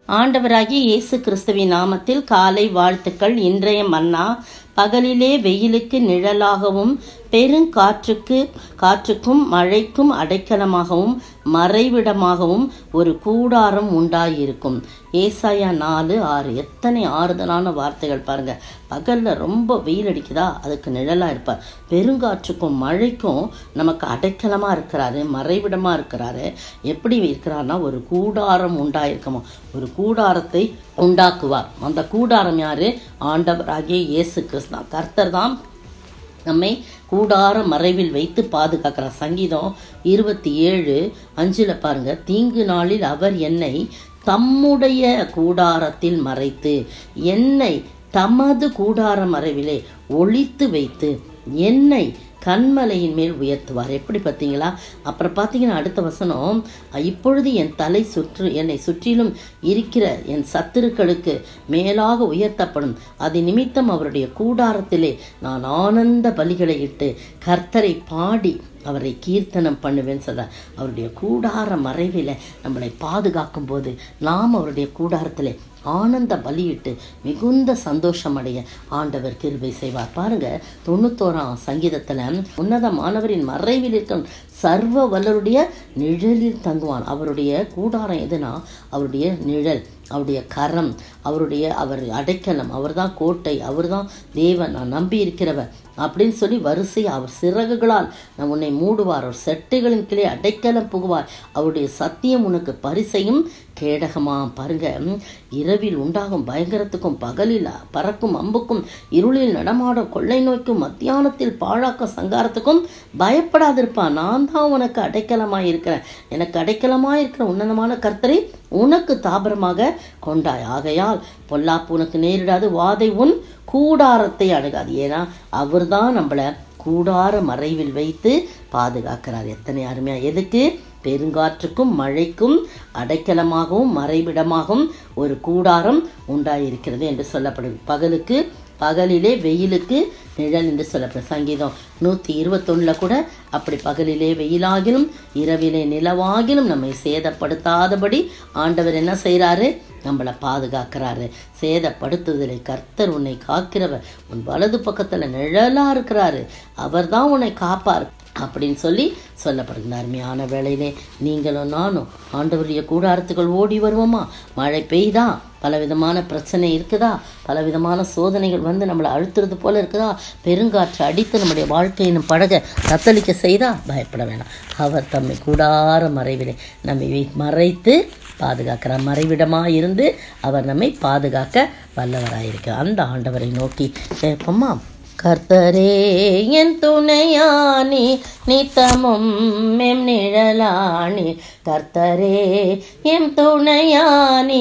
ஆண்டவராகிய இயேசு கிறிஸ்துவின் நாமத்தில் காலை வாழ்த்துக்கள் இன்றைய மன்னா பகலிலே வெயிலுக்கு நிழலாகவும் பெருங்காற்றுக்கு காற்றுக்கும் மழைக்கும் அடைக்கலமாகவும் மறைவிடமாகவும் ஒரு கூடாரம் உண்டாயிருக்கும் ஏசாயா நாலு ஆறு எத்தனை ஆறுதலான வார்த்தைகள் பாருங்க பகல்ல ரொம்ப வெயில் அடிக்குதா அதுக்கு நிழலா இருப்பார் பெருங்காற்றுக்கும் மழைக்கும் நமக்கு அடைக்கலமா இருக்கிறாரு மறைவிடமா இருக்கிறாரு எப்படி இருக்கிறார்னா ஒரு கூடாரம் உண்டாயிருக்குமா ஒரு கூடாரத்தை உண்டாக்குவார் அந்த கூடாரம் யாரு ஆண்டவராகிய இயேசு கிறிஸ்தான் கர்த்தர் தான் நம்மை கூடார மறைவில் வைத்து பாதுகாக்கிறார் சங்கீதம் இருபத்தி ஏழு அஞ்சில் பாருங்க தீங்கு நாளில் அவர் என்னை தம்முடைய கூடாரத்தில் மறைத்து என்னை தமது கூடார மறைவிலே ஒளித்து வைத்து என்னை கண்மலையின் மேல் உயர்த்துவார் எப்படி பார்த்தீங்களா அப்புறம் பார்த்தீங்கன்னா அடுத்த வசனம் இப்பொழுது என் தலை சுற்று என்னை சுற்றிலும் இருக்கிற என் சத்துருக்களுக்கு மேலாக உயர்த்தப்படும் அது நிமித்தம் அவருடைய கூடாரத்திலே நான் ஆனந்த பலிகளை இட்டு கர்த்தரை பாடி அவரை கீர்த்தனம் பண்ணுவேன்னு சொல்கிறார் அவருடைய கூடார மறைவில் நம்மளை பாதுகாக்கும் போது நாம் அவருடைய கூடாரத்தில் ஆனந்த பலியிட்டு மிகுந்த சந்தோஷம் அடைய ஆண்டவர் கிருபை செய்வார் பாருங்க தொண்ணூத்தோராம் சங்கீதத்தில் உன்னதமானவரின் மறைவில் இருக்கும் சர்வ வல்லருடைய நிழலில் தங்குவான் அவருடைய கூடாரம் எதுனா அவருடைய நிழல் அவருடைய கரம் அவருடைய அவர் அடைக்கலம் அவர் தான் கோட்டை அவர் தான் தேவன் நான் நம்பி இருக்கிறவர் அப்படின்னு சொல்லி வரிசை அவர் சிறகுகளால் நான் உன்னை மூடுவார் அவர் செட்டைகளின் கீழே அடைக்கலம் புகுவார் அவருடைய சத்தியம் உனக்கு பரிசையும் கேடகமா பாருங்க இரவில் உண்டாகும் பயங்கரத்துக்கும் பகலில் பறக்கும் அம்புக்கும் இருளில் நடமாடும் கொள்ளை நோய்க்கும் மத்தியானத்தில் பாழாக்க சங்காரத்துக்கும் பயப்படாதிருப்பான் நான் தான் உனக்கு அடைக்கலமாக இருக்கிறேன் எனக்கு அடைக்கலமாக இருக்கிற உன்னதமான கர்த்தரை உனக்கு தாபரமாக கொண்டாய் ஆகையால் பொல்லாப்பு உனக்கு நேரிடாது வாதை உன் கூடாரத்தை அணுகாது ஏன்னா அவர் தான் நம்மளை கூடார மறைவில் வைத்து பாதுகாக்கிறார் எத்தனை அருமையா எதுக்கு பெருங்காற்றுக்கும் மழைக்கும் அடைக்கலமாகவும் மறைவிடமாகவும் ஒரு கூடாரம் உண்டாயிருக்கிறது என்று சொல்லப்படுது பகலுக்கு பகலிலே வெயிலுக்கு நிழல் என்று சொல்லப்படும் சங்கீதம் நூற்றி இருபத்தொன்னில் கூட அப்படி பகலிலே வெயிலாகிலும் இரவிலே நிலவாகிலும் நம்மை சேதப்படுத்தாதபடி ஆண்டவர் என்ன செய்கிறாரு நம்மளை பாதுகாக்கிறாரு சேதப்படுத்துதலை கர்த்தர் உன்னை காக்கிறவர் உன் வலது பக்கத்தில் நிழலாக இருக்கிறாரு அவர் தான் உன்னை காப்பார் அப்படின்னு சொல்லி சொல்லப்படுது அருமையான வேளையிலே நீங்களும் நானும் ஆண்டவருடைய கூடாரத்துகள் ஓடி வருவோமா மழை பெய்தா பலவிதமான பிரச்சனை இருக்குதா பலவிதமான சோதனைகள் வந்து நம்மளை அழுத்துறது போல இருக்குதா பெருங்காற்று அடித்து நம்முடைய வாழ்க்கையின் படகை தத்தளிக்க செய்தா பயப்பட வேணாம் அவர் தம்மை கூடார மறைவிலே நம்மை மறைத்து பாதுகாக்கிறார் மறைவிடமாக இருந்து அவர் நம்மை பாதுகாக்க வல்லவராயிருக்கிறார் அந்த ஆண்டவரை நோக்கி கேட்போமா கர்த்தரே என் துணையானி நித்தமும் எம் நிழலானி கர்த்தரே எம் துணையானி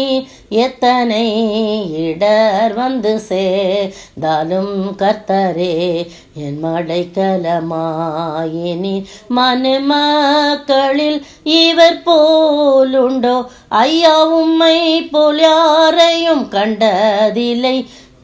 எத்தனை இடர் வந்து சேதாலும் கர்த்தரே என் மடைக்கலமாயினி மனுமக்களில் இவர் போலுண்டோ ஐயா உம்மை போல் யாரையும் கண்டதில்லை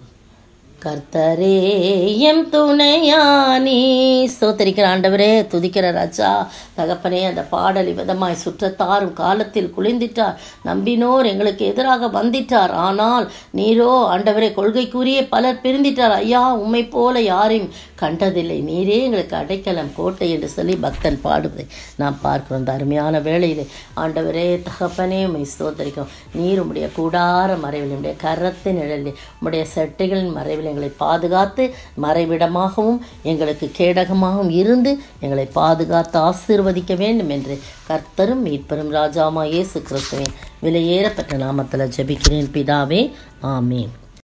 கர்த்தரே எம் துணையானி ஸ்தோத்தரிக்கிற ஆண்டவரே துதிக்கிற ராஜா தகப்பனே அந்த பாடல் விதமாய் சுற்றத்தாரும் காலத்தில் குளிந்திட்டார் நம்பினோர் எங்களுக்கு எதிராக வந்திட்டார் ஆனால் நீரோ ஆண்டவரே கொள்கைக்குரிய பலர் பிரிந்திட்டார் ஐயா உம்மை போல யாரையும் கண்டதில்லை நீரே எங்களுக்கு அடைக்கலம் கோட்டை என்று சொல்லி பக்தன் பாடுவதை நாம் பார்க்கிறோம் அந்த அருமையான வேளையிலே ஆண்டவரே தகப்பனே உம்மை ஸ்தோத்தரிக்கும் நீர் உம்முடைய கூடார மறைவில் உம்முடைய கரத்தின் நிழலில் உம்முடைய செட்டைகளின் மறைவில் எங்களை பாதுகாத்து மறைவிடமாகவும் எங்களுக்கு கேடகமாகவும் இருந்து எங்களை பாதுகாத்து ஆசீர்வதிக்க வேண்டும் என்று கர்த்தரும் மீட்பெரும் ராஜாமா இயேசு கிறிஸ்துவின் விலையேறப்பட்ட நாமத்தில் ஜெபிக்கிறேன் பிதாவே ஆமீன்